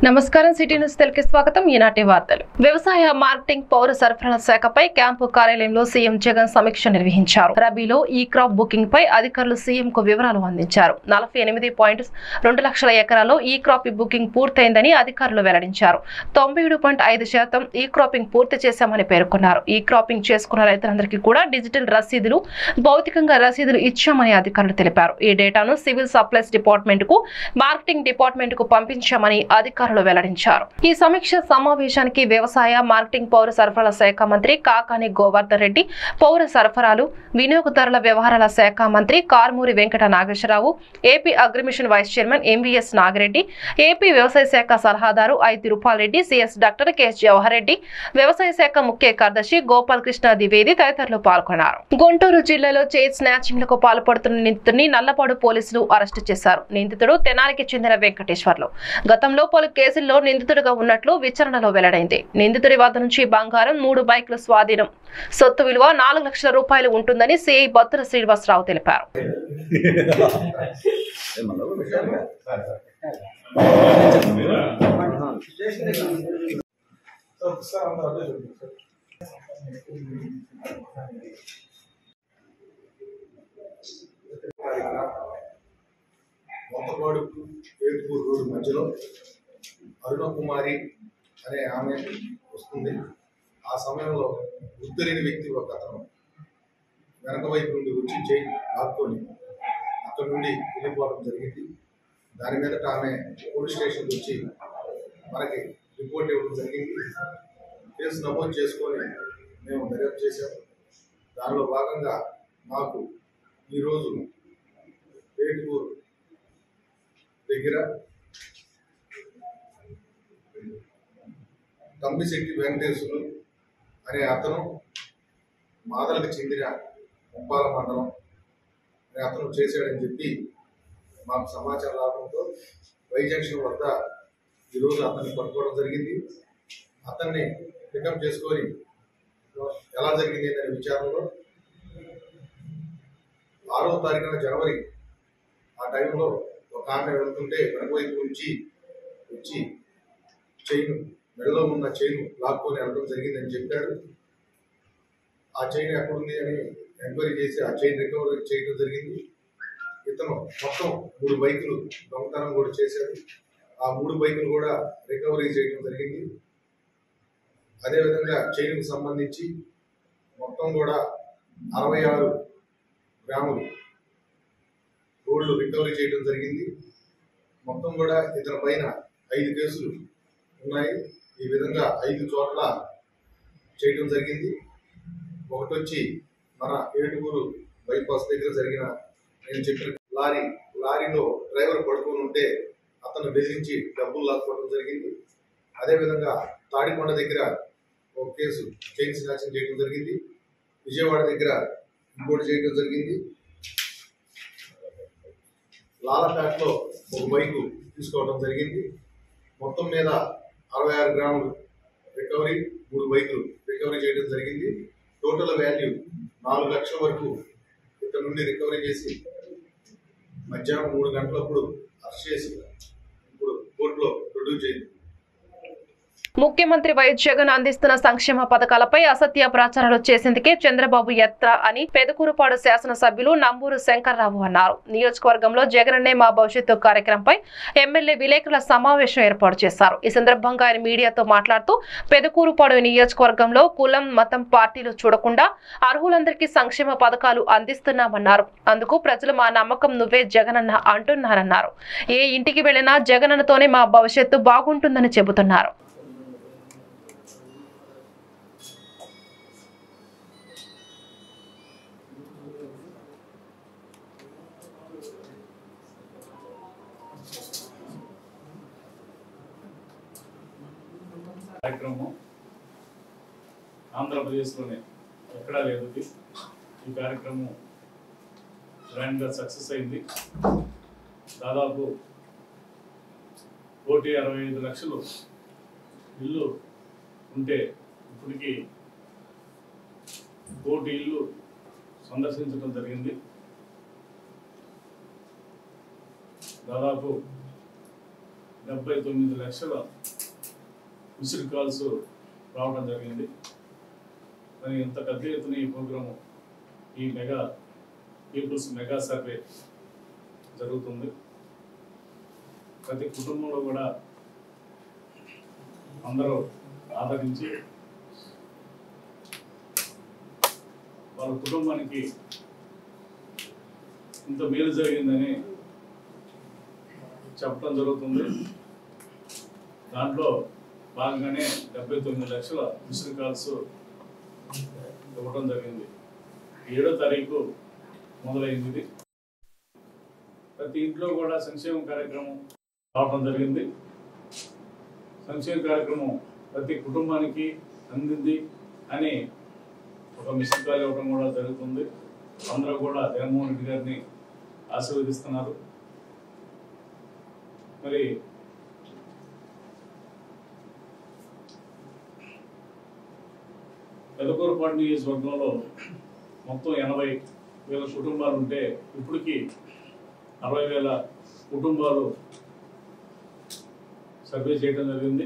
నమస్కారం city news Telugu స్వాగతం ఈనాటి వార్తలు వ్యవసాయ మార్కెటింగ్ పౌర సరఫరాల శాఖపై క్యాంపు కార్యాలయంలో సీఎం జగన్ సమీక్ష నిర్వహించారు రబీలో ఈ క్రాప్ బుకింగ్ పై అధికారులు సీఎం కు వివరాలు అందించారు నలభై ఎనిమిది పాయింట్ రెండు లక్షల ఎకరాల్లో ఈ క్రాప్ బుకింగ్ పూర్తయిందని అధికారులు వెల్లడించారు తొంభై ఏడు పాయింట్ ఐదు శాతం ఈ క్రాపింగ్ పూర్తి చేశామని పేర్కొన్నారు ఈ క్రాపింగ్ చేసుకున్న రైతులందరికీ కూడా డిజిటల్ రసీదులు భౌతికంగా రసీదులు ఇచ్చామని అధికారులు తెలిపారు ఈ డేటాను సివిల్ సప్లైస్ డిపార్ట్మెంట్ కు మార్కెటింగ్ డిపార్ట్మెంట్ కు పంపించామని అధికారులు వెల్లడించారు ఈ సమీక్ష సమావేశానికి వ్యవసాయ మార్కెటింగ్ పౌర సరఫరాల శాఖ మంత్రి కాకాని గోవర్ధన్ రెడ్డి పౌర సరఫరాలు వినియోగదారుల వ్యవహారాల శాఖ మంత్రి Karumuri Venkata Nageswara Rao AP agri mission vice chairman MVS Nagi Reddy AP వ్యవసాయ శాఖ సలహాదారు I Tirupal Reddy CS doctor KS Jawahar Reddy వ్యవసాయ శాఖ ముఖ్య కార్యదర్శి గోపాల్ కృష్ణ ద్వివేది తదితరులు పాల్గొన్నారు గుంటూరు జిల్లాలో చైన్ స్నాచింగ్ లకు పాల్పడుతున్న నిందితుడిని నల్లపాడు పోలీసులు అరెస్టు చేశారు నిందితుడు తెనాలికి చెందిన వెంకటేశ్వర్లు గతంలో పలు కేసుల్లో నిందితుడిగా ఉన్నట్లు విచారణలో వెల్లడైంది నిందితుడి వద్ద నుంచి బంగారం మూడు బైకులు స్వాధీనం సొత్తు విలువ నాలుగు లక్షల రూపాయలు ఉంటుందని సిఐ బత్తుల శ్రీనివాసరావు తెలిపారు మొత్తపాడు ఏడుపూర్ రోడ్డు మధ్యలో అరుణ కుమారి అనే ఆమె వస్తుంది ఆ సమయంలో గుర్తులేని వ్యక్తి ఒక అతను వెనక వైపు నుండి వచ్చి చేయి లాక్కొని అక్కడ నుండి వెళ్ళిపోవడం జరిగింది దాని మీదట ఆమె పోలీస్ స్టేషన్కి వచ్చి మనకి రిపోర్ట్ ఇవ్వడం జరిగింది కేసు నమోదు చేసుకొని మేము దర్యాప్తు చేశాము దానిలో భాగంగా మాకు ఈరోజు ఏడుపూర్ దగ్గర కంబిశెట్టి వెంకటేశ్వరులు అనే అతను మాదలకు చెందిన ముప్పాల మండలం అనే అతను చేశాడని చెప్పి మాకు సమాచారం రావడంతో వై జంక్షన్ వద్ద ఈరోజు అతన్ని పట్టుకోవడం జరిగింది అతన్ని పికప్ చేసుకొని ఎలా జరిగింది అనే విచారణలో ఆరో తారీఖున జనవరి ఆ టైంలో ఒక ఆమె వెళ్తుంటే వెనకవైపు నుంచి వచ్చి చైన్ మెడలో ఉన్న చైన్ లాక్కొని వెళ్ళడం జరిగిందని చెప్పాడు ఆ చైన్ ఎక్కడుంది అని ఎంక్వైరీ చేసి ఆ చైన్ రికవరీ చేయడం జరిగింది ఇతను మొత్తం మూడు బైకులు దొంగతనం కూడా చేశాడు ఆ మూడు బైకులు కూడా రికవరీ చేయడం జరిగింది అదేవిధంగా చైన్కు సంబంధించి మొత్తం కూడా అరవై ఆరు గ్రాములు గోల్డ్ రికవరీ చేయడం జరిగింది మొత్తం కూడా ఇతని పైన ఐదు కేసులు ఉన్నాయి ఈ విధంగా ఐదు చోట్ల చేయడం జరిగింది ఒకటి వచ్చి మన ఏడుగురు బైపాస్ దగ్గర జరిగిన నేను చెప్పిన లారీ లారీలో డ్రైవర్ పడుకొని ఉంటే అతను బెదిరించి డబ్బులు లాక్కోవడం జరిగింది అదేవిధంగా తాడికొండ దగ్గర ఒక కేసు చైన్ స్నాచింగ్ చేయడం జరిగింది విజయవాడ దగ్గర ఇంకోటి చేయడం జరిగింది లాలపేటలో ఒక బైకు తీసుకోవడం జరిగింది మొత్తం మీద అరవై ఆరు గ్రాములు రికవరీ మూడు బైకులు రికవరీ చేయడం జరిగింది టోటల్ వాల్యూ నాలుగు లక్షల వరకు ఇక్కడ నుండి రికవరీ చేసి మధ్యాహ్నం మూడు గంటలప్పుడు అరెస్ట్ చేసి ఇప్పుడు కోర్టులో ప్రొడ్యూస్ చేయండి ముఖ్యమంత్రి వైఎస్ జగన్ అందిస్తున్న సంక్షేమ పథకాలపై అసత్య ప్రచారాలు చేసేందుకే చంద్రబాబు ఎత్ర అని పెదకూరుపాడు శాసనసభ్యులు నంబూరు శంకర్రావు అన్నారు నియోజకవర్గంలో జగనన్నే మా భవిష్యత్తు కార్యక్రమంపై ఎమ్మెల్యే విలేకరుల సమావేశం ఏర్పాటు చేశారు ఈ సందర్భంగా ఆయన మీడియాతో మాట్లాడుతూ పెదకూరుపాడు నియోజకవర్గంలో కులం మతం పార్టీలు చూడకుండా అర్హులందరికీ సంక్షేమ పథకాలు అందిస్తున్నామన్నారు అందుకు ప్రజలు మా నమ్మకం నువ్వే జగనన్న అంటున్నారన్నారు ఏ ఇంటికి వెళ్ళినా జగనన్నతోనే మా భవిష్యత్తు బాగుంటుందని చెబుతున్నారు కార్యక్రమం ఆంధ్రప్రదేశ్లోనే ఎక్కడా లేదు ఇది. ఈ కార్యక్రమం గ్రాండ్గా సక్సెస్ అయింది దాదాపు కోటి అరవై ఐదు లక్షలు ఇల్లు ఉంటే ఇప్పటికి కోటి ఇల్లు సందర్శించడం జరిగింది దాదాపు డెబ్బై తొమ్మిది లక్షల మిస్డ్ కాల్స్ రావడం జరిగింది మరి ఇంత పెద్ద ఎత్తున ఈ ప్రోగ్రాము ఈ మెగా పీపుల్స్ మెగా సర్వే జరుగుతుంది ప్రతి కుటుంబంలో కూడా అందరూ ఆదరించి వాళ్ళ కుటుంబానికి ఇంత మేలు జరిగిందని చెప్పడం జరుగుతుంది దాంట్లో భాగంగానే డెబ్బై తొమ్మిది లక్షల మిస్డ్ కాల్స్ ఇవ్వడం జరిగింది ఏడో తారీఖు మొదలైంది ఇది ప్రతి ఇంట్లో కూడా సంక్షేమ కార్యక్రమం రావడం జరిగింది సంక్షేమ కార్యక్రమం ప్రతి కుటుంబానికి అందింది అని ఒక మిషన్ కాల్ ఇవ్వడం కూడా జరుగుతుంది అందరూ కూడా జగన్మోహన్ రెడ్డి గారిని ఆశీర్వదిస్తున్నారు మరి పెదకూరుపాటు నియోజకవర్గంలో మొత్తం ఎనభై వేల కుటుంబాలు ఉంటే ఇప్పటికి అరవై వేల కుటుంబాలు సర్వే చేయడం జరిగింది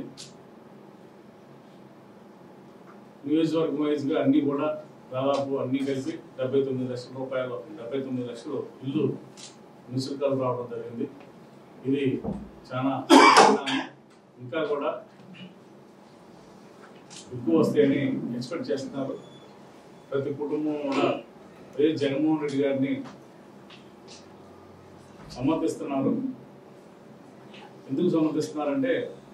నియోజకవర్గం వైజ్గా అన్నీ కూడా దాదాపు అన్నీ కలిపి డెబ్బై తొమ్మిది లక్షల రూపాయలు డెబ్బై తొమ్మిది లక్షలు ఇల్లు మున్సిపల్ రావడం జరిగింది ఇది చాలా ఇంకా కూడా ఎక్కువ వస్తాయని ఎక్స్పెక్ట్ చేస్తున్నారు ప్రతి కుటుంబం కూడా అదే జగన్మోహన్ రెడ్డి గారిని సమర్థిస్తున్నారు ఎందుకు సమర్థిస్తున్నారంటే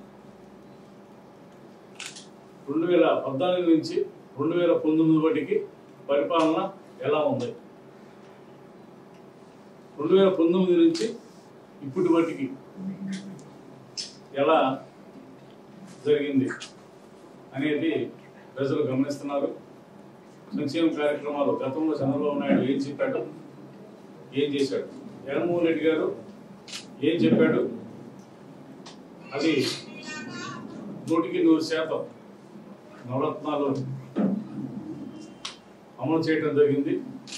రెండు వేల పద్నాలుగు నుంచి రెండు వేల పంతొమ్మిది వాటికి పరిపాలన ఎలా ఉంది రెండు వేల పంతొమ్మిది నుంచి ఇప్పటి వాటికి ఎలా జరిగింది అనేది ప్రజలు గమనిస్తున్నారు సంక్షేమ కార్యక్రమాలు గతంలో చంద్రబాబు నాయుడు ఏం చెప్పాడు ఏం చేశాడు జగన్మోహన్ రెడ్డి గారు ఏం చెప్పాడు అది నూటికి నూరు శాతం నవరత్నాలు అమలు చేయడం జరిగింది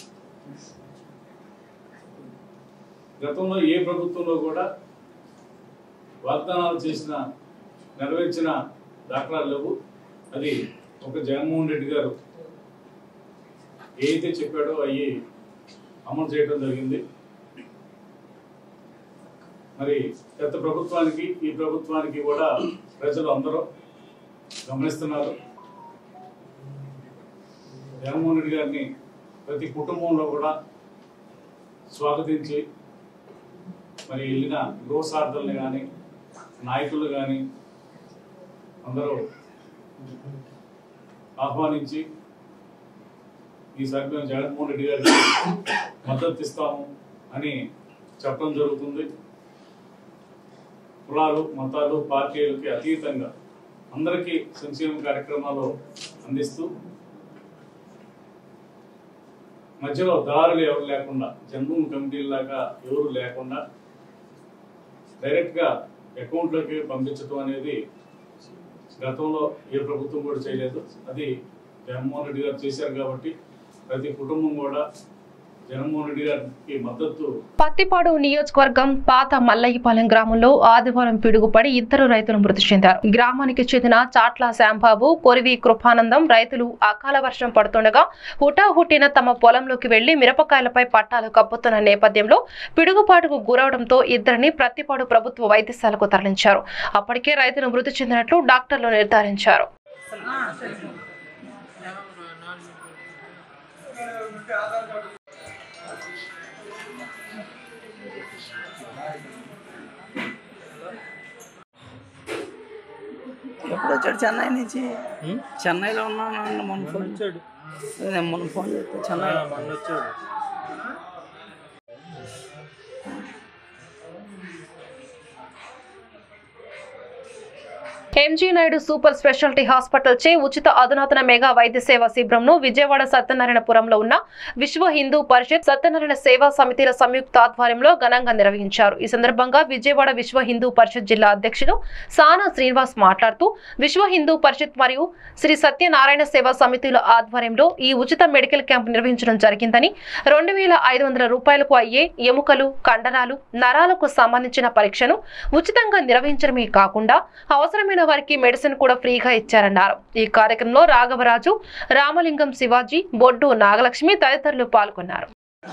గతంలో ఏ ప్రభుత్వంలో కూడా వాగ్దానాలు చేసిన నెరవేర్చిన దాఖలాలు లేవు అది ఒక జగన్మోహన్ రెడ్డి గారు ఏదైతే చెప్పాడో అవి అమలు చేయడం జరిగింది మరి గత ప్రభుత్వానికి ఈ ప్రభుత్వానికి కూడా ప్రజలు అందరూ గమనిస్తున్నారు జగన్మోహన్ రెడ్డి గారిని ప్రతి కుటుంబంలో కూడా స్వాగతించి మరి వెళ్ళిన గృహసార్థుల్ని కానీ నాయకులు కానీ అందరూ ఆహ్వానించి ఈసారి మేము జగన్మోహన్ రెడ్డి గారికి మద్దతు ఇస్తాము అని చెప్పడం జరుగుతుంది కులాలు మతాలు పార్టీలకి అతీతంగా అందరికీ సంక్షేమ కార్యక్రమాలు అందిస్తూ మధ్యలో దారులు ఎవరు లేకుండా జన్మభూమి కమిటీలాగా ఎవరు లేకుండా డైరెక్ట్గా అకౌంట్లోకి పంపించడం అనేది గతంలో ఏ ప్రభుత్వం కూడా చేయలేదు అది జగన్మోహన్ రెడ్డి గారు చేశారు కాబట్టి ప్రతి కుటుంబం కూడా జగన్మోహన్ రెడ్డి గారికి మద్దతు పత్తిపాడు నియోజకవర్గం పాత మల్లయ్యపాలెం గ్రామంలో ఆదివారం పిడుగుపడి ఇద్దరు రైతులు మృతి చెందారు గ్రామానికి చెందిన చాట్ల శ్యాంబాబు కొరివి కృపానందం రైతులు అకాల వర్షం పడుతుండగా హుటాహుటిన తమ పొలంలోకి వెళ్లి మిరపకాయలపై పట్టాలు కప్పుతున్న నేపథ్యంలో పిడుగుపాటుకు గురవడంతో ఇద్దరిని ప్రత్తిపాడు ప్రభుత్వ వైద్యశాలకు తరలించారు అప్పటికే రైతులు మృతి చెందినట్లు డాక్టర్లు నిర్ధారించారు ఎప్పుడు వచ్చాడు చెన్నై నుంచి చెన్నైలో ఉన్నాను అన్న మొన్న ఫోన్ వచ్చాడు నేను మొన్న ఫోన్ చేస్తే చెన్నై మొన్న వచ్చాడు MG Naidu super speciality hospital చే ఉచిత అధునాతన మెగా వైద్య సేవా శిబిరంను విజయవాడ సత్యనారాయణపురంలో ఉన్న విశ్వ హిందూ పరిషత్ సత్యనారాయణ సేవా సమితిల సంయుక్త ఆధ్వర్యంలో ఘనంగా నిర్వహించారు ఈ సందర్భంగా విజయవాడ విశ్వ హిందూ పరిషత్ జిల్లా అధ్యక్షుడు సానా శ్రీనివాస్ మాట్లాడుతూ విశ్వ హిందూ పరిషత్ మరియు శ్రీ సత్యనారాయణ సేవా సమితిల ఆధ్వర్యంలో ఈ ఉచిత మెడికల్ క్యాంప్ నిర్వహించడం జరిగిందని రెండు వేల ఐదు వందల రూపాయలకు అయ్యే ఎముకలు కండరాలు నరాలకు సంబంధించిన పరీక్షను ఉచితంగా నిర్వహించడమే కాకుండా అవసరమైన వారికి మెడిసిన్ కూడా ఫ్రీగా ఇచ్చారన్నారు ఈ కార్యక్రమంలో రాఘవరాజు రామలింగం శివాజీ బొడ్డు నాగలక్ష్మి తదితరులు పాల్గొన్నారు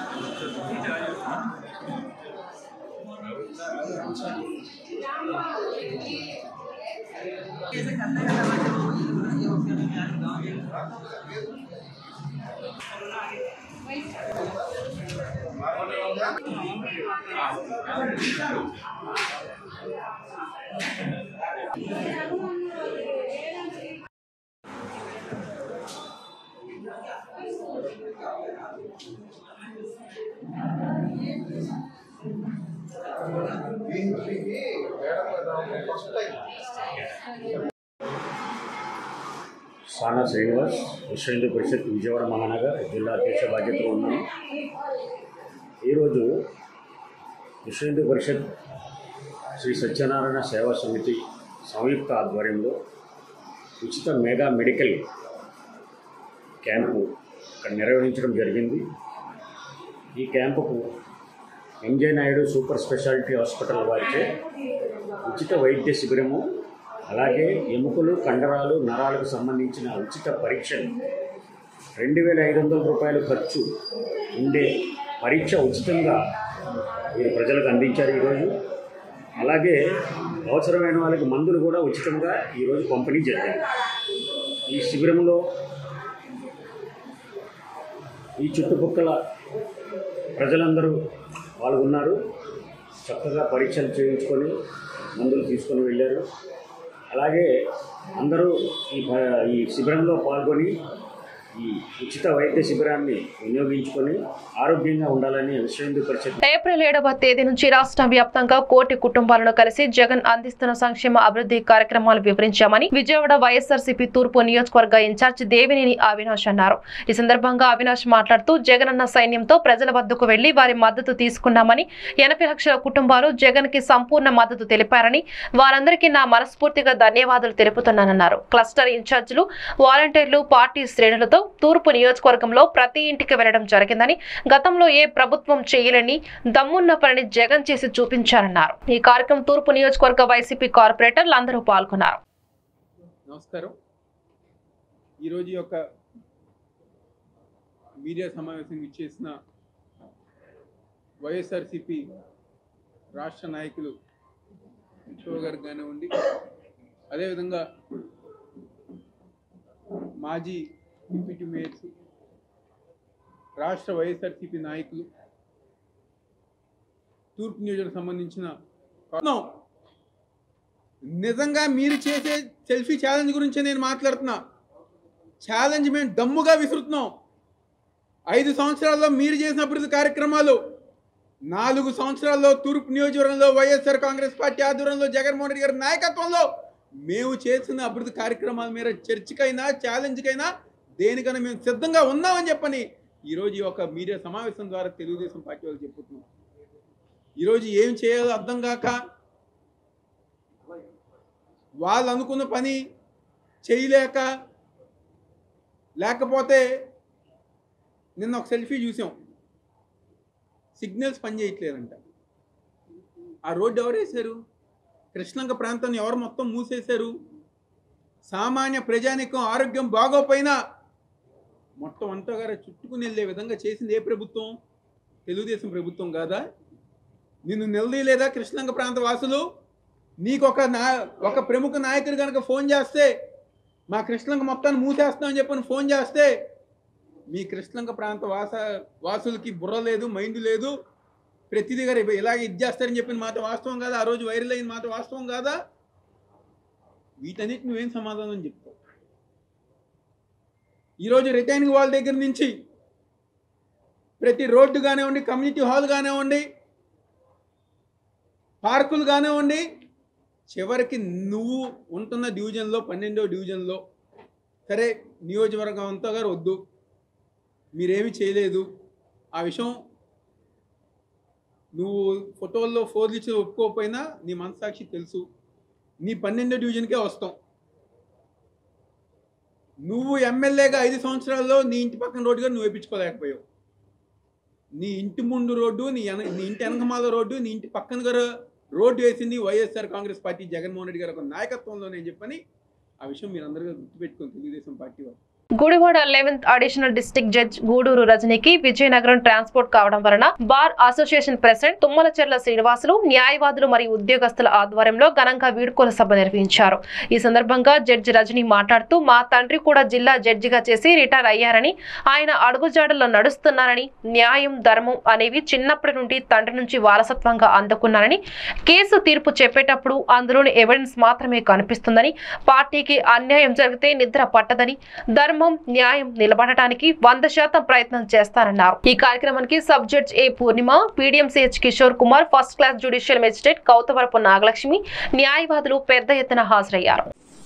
సానా శ్రీనివాస్ విశ్వ హిందూ పరిషత్ విజయవాడ మహానగర్ జిల్లా అధ్యక్ష బాధ్యతలో ఉన్నాను ఈరోజు విశ్వ హిందూ పరిషత్ శ్రీ సత్యనారాయణ సేవా సమితి సంయుక్త ఆధ్వర్యంలో ఉచిత మెగా మెడికల్ క్యాంపు ఇక్కడ నిర్వహించడం జరిగింది ఈ క్యాంపుకు MJ Naidu super speciality hospital వారిచే ఉచిత వైద్య శిబిరము అలాగే ఎముకలు కండరాలు నరాలకు సంబంధించిన ఉచిత పరీక్షలు రెండు వేల ఐదు వందల రూపాయలు ఖర్చు ఉండే పరీక్ష ఉచితంగా వీరు ప్రజలకు అందించారు ఈరోజు అలాగే అవసరమైన వాళ్ళకి మందులు కూడా ఉచితంగా ఈరోజు పంపిణీ జరిగింది ఈ శిబిరంలో ఈ చుట్టుపక్కల ప్రజలందరూ పాల్గొన్నారు చక్కగా పరీక్షలు చేయించుకొని మందులు తీసుకొని వెళ్ళారు అలాగే అందరూ ఈ ప- ఈ శిబిరంలో పాల్గొని ఈ ఉచిత వైద్య శిబిరాన్ని వినియోగించుకొని ఆరోగ్యంగా ఉండాలని విశ్వ హిందూ పరిషత్ ఏప్రిల్ ఏడవ తేదీ నుంచి రాష్ట్ర వ్యాప్తంగా కోటి కుటుంబాలను కలిసి జగన్ అందిస్తున్న సంక్షేమ అభివృద్ధి కార్యక్రమాలు వివరించామని విజయవాడ వైఎస్ఆర్సీపీ తూర్పు నియోజకవర్గ ఇన్ఛార్జ్ దేవినేని అవినాష్ అన్నారు ఈ సందర్భంగా అవినాష్ మాట్లాడుతూ జగనన్న సైన్యంతో ప్రజల వద్దకు వెళ్లి వారి మద్దతు తీసుకున్నామని ఎనభై లక్షల కుటుంబాలు జగన్ కి సంపూర్ణ మద్దతు తెలిపారని వారందరికీ నా మనస్ఫూర్తిగా ధన్యవాదాలు తెలుపుతున్నానన్నారు క్లస్టర్ ఇన్ఛార్జీలు వాలంటీర్లు పార్టీ శ్రేణులతో తూర్పు నియోజకవర్గంలో ప్రతి ఇంటికి వెళ్లడం జరిగిందని గతంలో ఏ ప్రభుత్వం చేయలేని దమ్మున్న పనిని జగన్ చేసి చూపించారన్నారు ఈ కార్యక్రమం తూర్పు నియోజకవర్గ వైసీపీ కార్పొరేటర్లు అందరూ పాల్గొన్నారు నమస్కారం ఈరోజు ఈ యొక్క మీడియా సమావేశం ఇచ్చేసిన వైఎస్ఆర్సిపి రాష్ట్ర నాయకులు షో గారు కానివ్వండి అదేవిధంగా మాజీ డిప్యూటీ మేయర్స్ రాష్ట్ర వైఎస్ఆర్సిపి నాయకులు తూర్పు నియోజకవర్గం సంబంధించిన నిజంగా మీరు చేసే సెల్ఫీ ఛాలెంజ్ గురించే నేను మాట్లాడుతున్నా ఛాలెంజ్ మేము దమ్ముగా విసురుతున్నాం ఐదు సంవత్సరాల్లో మీరు చేసిన అభివృద్ధి కార్యక్రమాలు నాలుగు సంవత్సరాల్లో తూర్పు నియోజకవర్గంలో వైఎస్ఆర్ కాంగ్రెస్ పార్టీ ఆధ్వర్యంలో జగన్మోహన్ రెడ్డి గారి నాయకత్వంలో మేము చేసిన అభివృద్ధి కార్యక్రమాల మీద చర్చకైనా ఛాలెంజ్కైనా దేనికైనా మేము సిద్ధంగా ఉన్నామని చెప్పని ఈరోజు ఈ యొక్క మీడియా సమావేశం ద్వారా తెలుగుదేశం పార్టీ వాళ్ళు చెప్పుతున్నాం ఈరోజు ఏం చేయాలో అర్థం కాక వాళ్ళు అనుకున్న పని చేయలేక లేకపోతే నిన్న ఒక సెల్ఫీ చూసాం సిగ్నల్స్ పనిచేయట్లేదంట ఆ రోడ్డు ఎవరు వేశారు కృష్ణంక ప్రాంతాన్ని ఎవరు మొత్తం మూసేశారు సామాన్య ప్రజానికం ఆరోగ్యం బాగోపోయినా మొత్తం అంతా గారు చుట్టుకుని వెళ్ళే విధంగా చేసింది ఏ ప్రభుత్వం తెలుగుదేశం ప్రభుత్వం కాదా నిన్ను నిలదీయలేదా కృష్ణంక ప్రాంత వాసులు నీకు ఒక నా ఒక ప్రముఖ నాయకుడు కనుక ఫోన్ చేస్తే మా కృష్ణంక మొత్తాన్ని మూసేస్తామని చెప్పని ఫోన్ చేస్తే మీ కృష్ణంక ప్రాంత వాస వాసులకి బుర్ర లేదు మైండ్ లేదు ప్రతిదీ గారు ఇలాగ ఇది చేస్తారని చెప్పిన మాట వాస్తవం కాదా ఆ రోజు వైరల్ అయిన మాట వాస్తవం కాదా వీటన్నిటి నువ్వేం సమాధానం చెప్తావు ఈరోజు రిటైనింగ్ వాళ్ళ దగ్గర నుంచి ప్రతి రోడ్డు కానివ్వండి కమ్యూనిటీ హాల్ కానివ్వండి పార్కులు కానివ్వండి చివరికి నువ్వు ఉంటున్న డివిజన్లో పన్నెండో డివిజన్లో సరే నియోజకవర్గం అంతా గారు వద్దు మీరేమి చేయలేదు ఆ విషయం నువ్వు ఫోటోల్లో ఫోర్లు ఇచ్చి ఒప్పుకోకపోయినా నీ మనసాక్షి తెలుసు నీ పన్నెండో డివిజన్కే వస్తాం నువ్వు ఎమ్మెల్యేగా ఐదు సంవత్సరాల్లో నీ ఇంటి పక్కన రోడ్డుగా నువ్వు వేయించుకోలేకపోయావు నీ ఇంటి ముందు రోడ్డు నీ ఎన నీ ఇంటి వెనకమాల రోడ్డు నీ ఇంటి పక్కన గారు రోడ్డు వేసింది వైఎస్ఆర్ కాంగ్రెస్ పార్టీ జగన్మోహన్ రెడ్డి గారి ఒక నాయకత్వంలో నేను చెప్పని ఆ విషయం మీరు అందరూ గుర్తుపెట్టుకోండి తెలుగుదేశం పార్టీ వాళ్ళు Gudivada eleventh additional district judge Guduru రజనీకి విజయనగరం ట్రాన్స్పోర్ట్ కావడం వలన bar association president Tummalacherla Srinivasulu న్యాయవాదులు మరియు ఉద్యోగస్తుల ఆధ్వర్యంలో ఘనంగా వీడ్కోల సభ నిర్వహించారు ఈ సందర్భంగా జడ్జి రజనీ మాట్లాడుతూ మా తండ్రి కూడా జిల్లా జడ్జిగా చేసి రిటైర్ అయ్యారని ఆయన అడుగుజాడల్లో నడుస్తున్నారని న్యాయం ధర్మం అనేవి చిన్నప్పటి నుండి తండ్రి నుంచి వారసత్వంగా అందుకున్నారని కేసు తీర్పు చెప్పేటప్పుడు అందులోని ఎవిడెన్స్ మాత్రమే కనిపిస్తుందని పార్టీకి అన్యాయం జరిగితే నిద్ర పట్టదని ధర్మం న్యాయం నిలబడటానికి వంద శాతం ప్రయత్నం చేస్తారన్నారు ఈ కార్యక్రమానికి sub judge A Purnima PDMCH Kishore Kumar first class judicial magistrate Kauthavarapu Nagalakshmi న్యాయవాదులు పెద్ద ఎత్తున హాజరయ్యారు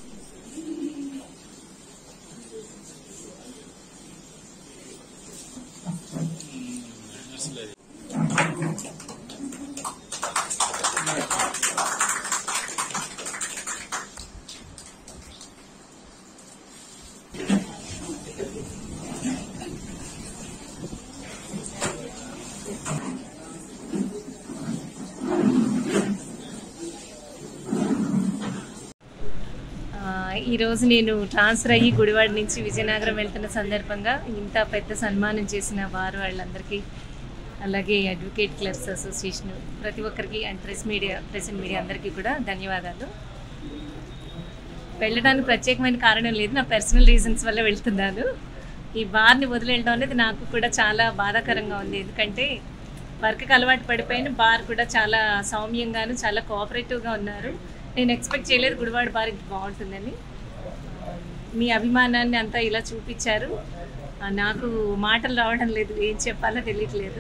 ఆ, ఈరోజు నేను ట్రాన్స్ఫర్ అయ్యి గుడివాడ నుంచి విజయనగరం వెళ్తున్న సందర్భంగా ఇంత పెద్ద సన్మానం చేసిన వారు వాళ్ళందరికీ అలాగే అడ్వకేట్ క్లబ్స్ అసోసియేషన్ ప్రతి ఒక్కరికి and press media press and media అందరికీ కూడా ధన్యవాదాలు వెళ్ళడానికి ప్రత్యేకమైన కారణం లేదు నా పర్సనల్ రీజన్స్ వల్ల వెళ్తున్నాను ఈ బార్ని వదిలేయడం అనేది నాకు కూడా చాలా బాధాకరంగా ఉంది ఎందుకంటే వర్క్కి అలవాటు పడిపోయిన బార్ కూడా చాలా సౌమ్యంగాను చాలా కోఆపరేటివ్గా ఉన్నారు నేను ఎక్స్పెక్ట్ చేయలేదు గుడివాడ బార్ ఇంత బాగుంటుందని మీ అభిమానాన్ని అంతా ఇలా చూపించారు ఆ, నాకు మాటలు రావడం లేదు ఏం చెప్పాలో తెలియట్లేదు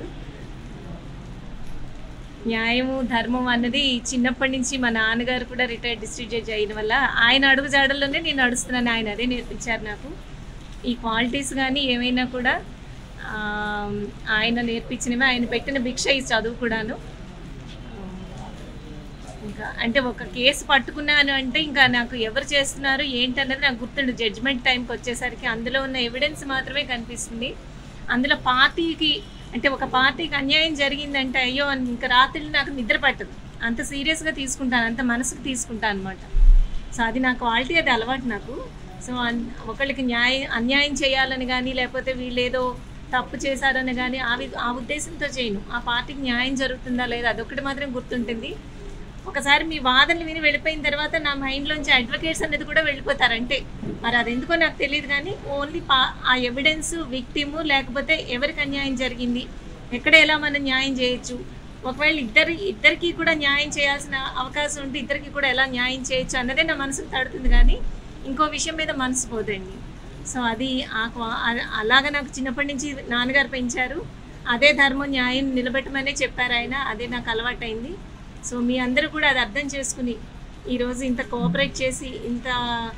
న్యాయము ధర్మం అన్నది చిన్నప్పటి నుంచి మా నాన్నగారు కూడా రిటైర్డ్ డిస్ట్రిక్ట్ జడ్జి అయిన వల్ల ఆయన అడుగు జాడల్లోనే నేను నడుస్తున్నాను ఆయన అదే నేర్పించారు నాకు ఈ క్వాలిటీస్ కానీ ఏమైనా కూడా ఆ, ఆయన నేర్పించినవి ఆయన పెట్టిన భిక్ష ఈ చదువు కూడాను ఇంకా అంటే ఒక కేసు పట్టుకున్నాను అంటే ఇంకా నాకు ఎవరు చేస్తున్నారు ఏంటన్నది నాకు గుర్తుండు జడ్జ్మెంట్ టైంకి వచ్చేసరికి అందులో ఉన్న ఎవిడెన్స్ మాత్రమే కనిపిస్తుంది అందులో పార్టీకి అంటే ఒక పార్టీకి అన్యాయం జరిగిందంటే అయ్యో ఇంకా రాత్రి నాకు నిద్ర పట్టదు అంత సీరియస్గా తీసుకుంటాను అంత మనసుకు తీసుకుంటాను అనమాట సో అది నా క్వాలిటీ అది అలవాటు నాకు సో అన్- ఒకళ్ళకి న్యాయం అన్యాయం చేయాలని కానీ లేకపోతే వీళ్ళు ఏదో తప్పు చేశారని కానీ ఆ వి- ఆ ఉద్దేశంతో చేయను ఆ పార్టీకి న్యాయం జరుగుతుందా లేదా అదొకటి మాత్రం గుర్తుంటుంది ఒకసారి మీ వాదనలు విని వెళ్ళిపోయిన తర్వాత నా మైండ్లోంచి అడ్వకేట్స్ అనేది కూడా వెళ్ళిపోతారు అంటే మరి అది ఎందుకో నాకు తెలియదు కానీ ఓన్లీ పా ఆ ఎవిడెన్స్ విక్టిము లేకపోతే ఎవరికి అన్యాయం జరిగింది ఎక్కడ ఎలా మనం న్యాయం చేయొచ్చు ఒకవేళ ఇద్దరి ఇద్దరికి కూడా న్యాయం చేయాల్సిన అవకాశం ఉంటే ఇద్దరికి కూడా ఎలా న్యాయం చేయొచ్చు అన్నదే నా మనసుకు తడుతుంది కానీ ఇంకో విషయం మీద మనసు పోదండి సో అది ఆ క్వా- అ- అలాగ నాకు చిన్నప్పటి నుంచి నాన్నగారు పెంచారు అదే ధర్మం న్యాయం నిలబెట్టమనే చెప్పారు ఆయన అదే నాకు అలవాటైంది సో మీ అందరూ కూడా అది అర్థం చేసుకుని ఈరోజు ఇంత కోఆపరేట్ చేసి ఇంత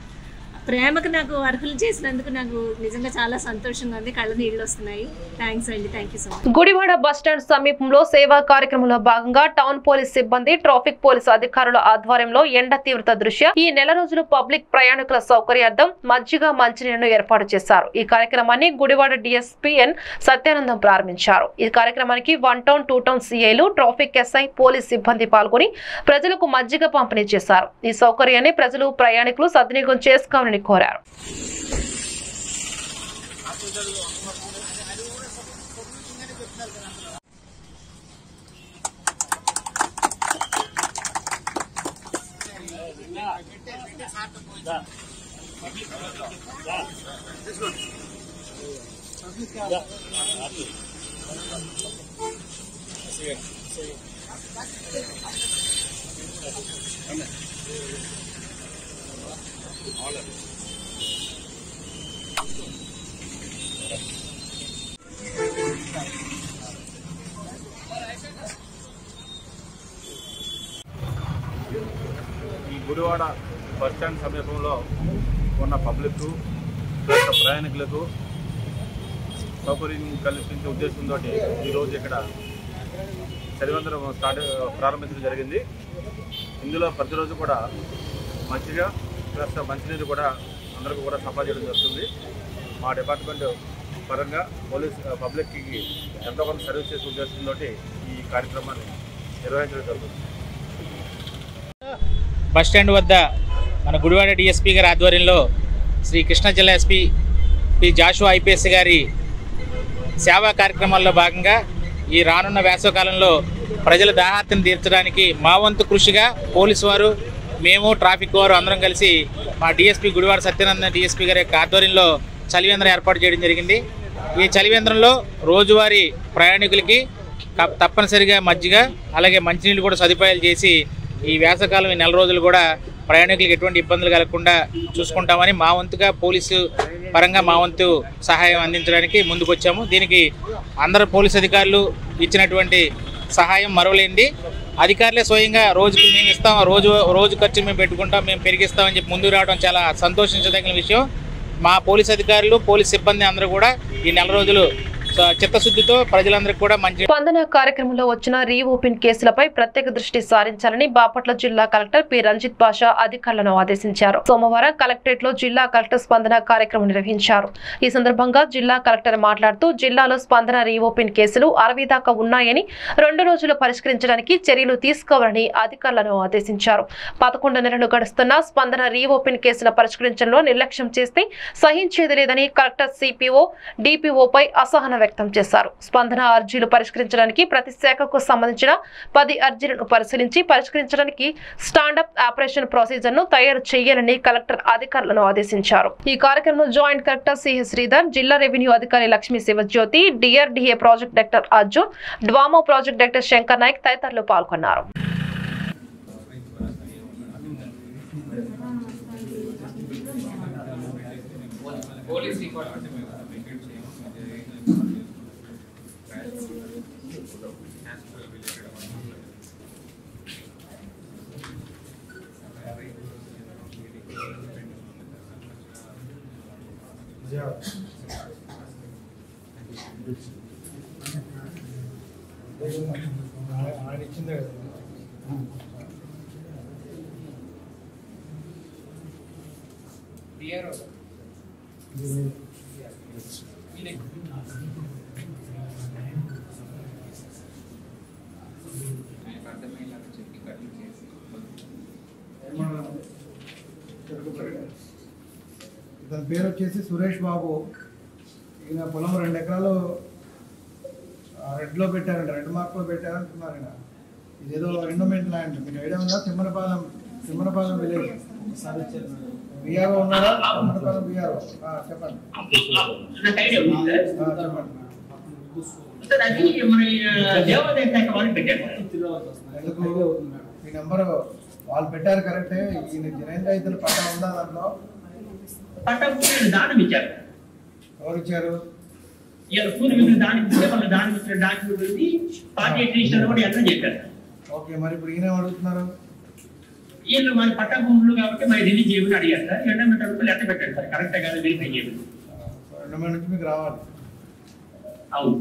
ప్రేమకు నాకు అర్హులు చేసినందుకు నాకు నిజంగా చాలా సంతోషంగా ఉంది కళ్ళ నీళ్ళు వస్తున్నాయి థ్యాంక్స్ అండి thank you so much Gudivada bus stand సమీపంలో సేవా కార్యక్రమంలో భాగంగా టౌన్ పోలీస్ సిబ్బంది ట్రాఫిక్ పోలీస్ అధికారుల ఆధ్వర్యంలో ఎండ తీవ్రత దృష్ట్యా ఈ నెల రోజులు పబ్లిక్ ప్రయాణికుల సౌకర్యార్థం మజ్జిగ మంచినీళ్లను ఏర్పాటు చేశారు ఈ కార్యక్రమాన్ని గుడివాడ డిఎస్పీ ఎన్ సత్యానందం ప్రారంభించారు ఈ కార్యక్రమానికి వన్ టౌన్ టూ టౌన్ సిఐలు ట్రాఫిక్ ఎస్ఐ పోలీస్ సిబ్బంది పాల్గొని ప్రజలకు మజ్జిగ పంపిణీ చేశారు ఈ సౌకర్యాన్ని ప్రజలు ప్రయాణికులు సద్వినియోగం చేసుకోవాలని కోరారు ఈ గుడివాడ బస్ స్టాండ్ సమీపంలో ఉన్న పబ్లిక్ ప్లస్ ప్రయాణికులకు సౌకర్యం కల్పించే ఉద్దేశంతో ఈరోజు ఇక్కడ చలివందరం స్టార్ట్ ప్రారంభించడం జరిగింది ఇందులో ప్రతిరోజు కూడా మంచిగా ప్లస్ మంచినీరు కూడా అందరికీ కూడా సప్లై చేయడం జరుగుతుంది మా డిపార్ట్మెంట్ పరంగా పోలీస్ పబ్లిక్కి ఎంతో కొంత సర్వీస్ చేసే ఉద్దేశంతో ఈ కార్యక్రమాన్ని నిర్వహించడం జరుగుతుంది బస్ స్టాండ్ వద్ద మన గుడివాడ డిఎస్పీ గారి ఆధ్వర్యంలో శ్రీ కృష్ణా జిల్లా ఎస్పీ పి జాషు ఐపీఎస్ గారి సేవా కార్యక్రమాల్లో భాగంగా ఈ రానున్న వేసవకాలంలో ప్రజల దాహార్తిని తీర్చడానికి మా వంతు కృషిగా పోలీసు వారు మేము ట్రాఫిక్ వారు అందరం కలిసి మా డిఎస్పీ గుడివాడ సత్యనందన డిఎస్పీ గారి యొక్క ఆధ్వర్యంలో చలివేంద్రం ఏర్పాటు చేయడం జరిగింది ఈ చలివేంద్రంలో రోజువారీ ప్రయాణికులకి క- తప్పనిసరిగా మజ్జిగ అలాగే మంచినీళ్ళు కూడా సదుపాయాలు చేసి ఈ వేసవకాలం ఈ నెల రోజులు కూడా ప్రయాణికులకు ఎటువంటి ఇబ్బందులు కలగకుండా చూసుకుంటామని మా వంతుగా పోలీసు పరంగా మా వంతు సహాయం అందించడానికి ముందుకొచ్చాము దీనికి అందరు పోలీసు అధికారులు ఇచ్చినటువంటి సహాయం మరవలేంది అధికారులే స్వయంగా రోజుకి మేము ఇస్తాం రోజు రోజు ఖర్చు మేము పెట్టుకుంటాం మేము పెరిగిస్తామని చెప్పి ముందుకు రావడం చాలా సంతోషించదగిన విషయం మా పోలీస్ అధికారులు పోలీస్ సిబ్బంది అందరూ కూడా ఈ నెల రోజులు స- చిత్తశుద్ధితో ప్రజలందరికీ కూడా మంచి స్పందన కార్యక్రమంలో వచ్చిన రీఓపెన్ కేసులపై ప్రత్యేక దృష్టి సారించాలని బాపట్ల జిల్లా కలెక్టర్ పి రంజిత్ బాషా అధికారులను ఆదేశించారు సోమవారం కలెక్టరేట్ లో జిల్లా కలెక్టర్ స్పందన కార్యక్రమం నిర్వహించారు ఈ సందర్భంగా జిల్లా కలెక్టర్ మాట్లాడుతూ జిల్లాలో స్పందన రీఓపెన్ కేసులు అరవై దాకా ఉన్నాయని రెండు రోజులు పరిష్కరించడానికి చర్యలు తీసుకోవాలని అధికారులను ఆదేశించారు పదకొండు నెలలు గడుస్తున్న స్పందన రీఓపెన్ కేసుల పరిష్కరించడంలో నిర్లక్ష్యం చేస్తే సహించేది లేదని కలెక్టర్ సిపిఓ డిపిఓపై అసహనం వ్యక్తం చేశారు స్పందన అర్జీలు పరిష్కరించడానికి ప్రతి శాఖకు సంబంధించిన పది అర్జీలను పరిశీలించి పరిష్కరించడానికి స్టాండప్ ఆపరేషన్ ప్రొసీజర్ ను తయారు చేయాలని కలెక్టర్ అధికారులను ఆదేశించారు ఈ కార్యక్రమంలో జాయింట్ కలెక్టర్ సిహె శ్రీధర్ జిల్లా రెవెన్యూ అధికారి Lakshmi Sivajyothi DRDA project director Arjun DWMA project director Shankar Naik తదితరులు పాల్గొన్నారు ఇతని పేరు వచ్చేసి సురేష్ బాబు ఈయన పొలం రెండు ఎకరాలు ఆ, రెడ్లో పెట్టారంట రెడ్ మార్క్లో పెట్టారంటున్నారు ఈయన ఇదేదో ఎండోమెంట్ ల్యాండ్ మీకు ఐడియా ఉందా తిమ్మనపాలెం తిమ్మనపాలెం విలేజ్ బిఆర్ఓ ఉన్నారా తిమ్మనపాలెం బిఆర్ఓ చెప్పండి ఆ, చెప్పండి ఎందుకు ఈ నెంబర్ వాళ్ళు పెట్టారు కరెక్టే ఈయన జనైన్ రైతులు పట్టా ఉందా దాంట్లో దానం ఇచ్చారు ఎవరు ఇచ్చారు ఇలా పూర్వీకులు దానికి ఇస్తే వాళ్ళ దానికి వచ్చిన డాక్యుమెంట్ ఉంది పార్టీ రిజిస్టర్ కూడా ఎట్లా చెప్పారు ఓకే మరి ఇప్పుడు ఈయన అడుగుతున్నారు వీళ్ళు మన పట్ట భూములు కాబట్టి మరి రిలీజ్ చేయమని అడిగారు సార్ ఎండమెంట్ రూపాయలు ఎట్ట పెట్టారు సార్ కరెక్ట్ గా వెరిఫై చేయమని రెండు మంది నుంచి మీకు రావాలి అవును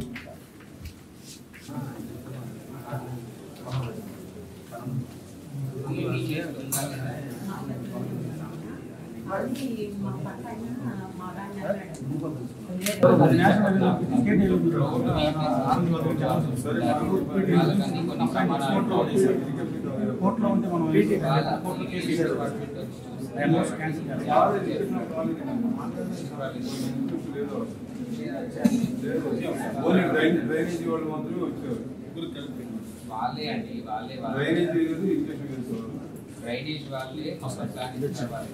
కోర్టులో ఉంటే మనం కోర్టులో కేసు వేసారు. అమౌంట్స్ క్యాన్సిల్ చేయాలి. ఓన్లీ డ్రైన్ డ్రైనేజీ వాళ్ళు మాత్రమే వచ్చారు వాళ్ళే అండి వాళ్ళే డ్రైనేజ్ లేదు ఇంజక్షన్ వేసేవారు డ్రైనేజ్ వాళ్ళే మొత్తం ప్లాన్ ఇచ్చిన వాళ్ళే